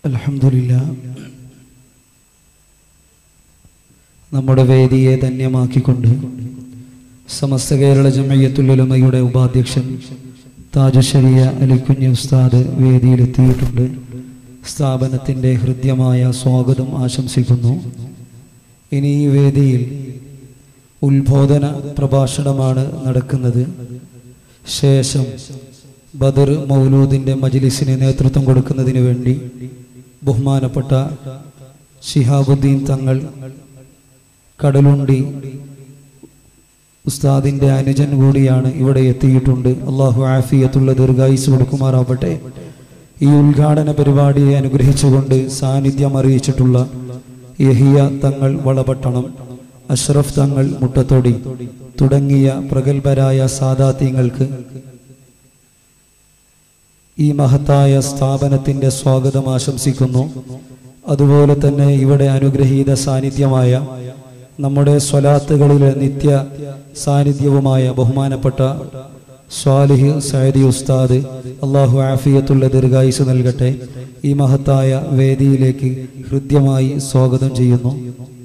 അൽഹംദുലില്ല നമ്മുടെ വേദിയെ ധന്യമാക്കിക്കൊണ്ട് സമസ്ത കേരള ജമയ്യത്തുലുലമയുടെ ഉപാധ്യക്ഷൻ താജുശരിയ അലിക്കുഞ്ഞ് ഉസ്താദ് വേദിയിലെത്തിയിട്ടുണ്ട് സ്ഥാപനത്തിൻ്റെ ഹൃദ്യമായ സ്വാഗതം ആശംസിക്കുന്നു ഇനി ഈ വേദിയിൽ ഉത്ബോധന പ്രഭാഷണമാണ് നടക്കുന്നത് ശേഷം ബദർ മൗലൂദിന്റെ മജ്ലിസിന് നേതൃത്വം കൊടുക്കുന്നതിന് വേണ്ടി ബഹുമാനപ്പെട്ട ഷിഹാബുദ്ദീൻ തങ്ങൾ കടലുണ്ടി ഉസ്താദിന്റെ അനുജൻ കൂടിയാണ് ഇവിടെ എത്തിയിട്ടുണ്ട് അള്ളാഹു ആഫിയത്തുള്ള ദീർഘായുസ് കൊടുക്കുമാറാവട്ടെ ഈ ഉദ്ഘാടന പരിപാടിയെ അനുഗ്രഹിച്ചുകൊണ്ട് സാന്നിധ്യം അറിയിച്ചിട്ടുള്ള യഹിയ തങ്ങൾ വളപട്ടണം അഷ്റഫ് തങ്ങൾ മുട്ടത്തൊടി തുടങ്ങിയ പ്രഗത്ഭരായ സാദാത്യങ്ങൾക്ക് ഈ മഹത്തായ സ്ഥാപനത്തിന്റെ സ്വാഗതം ആശംസിക്കുന്നു അതുപോലെ തന്നെ ഇവിടെ അനുഗ്രഹീത സാന്നിധ്യമായ നമ്മുടെ സ്വലാത്തുകളിലെ നിത്യ സാന്നിധ്യവുമായ ബഹുമാനപ്പെട്ട സ്വാലിഹ് സയദി ഉസ്താദ് അള്ളാഹു ആഫിയത്തുള്ള ദീർഘായുസ് നൽകട്ടെ ഈ മഹത്തായ വേദിയിലേക്ക് ഹൃദ്യമായി സ്വാഗതം ചെയ്യുന്നു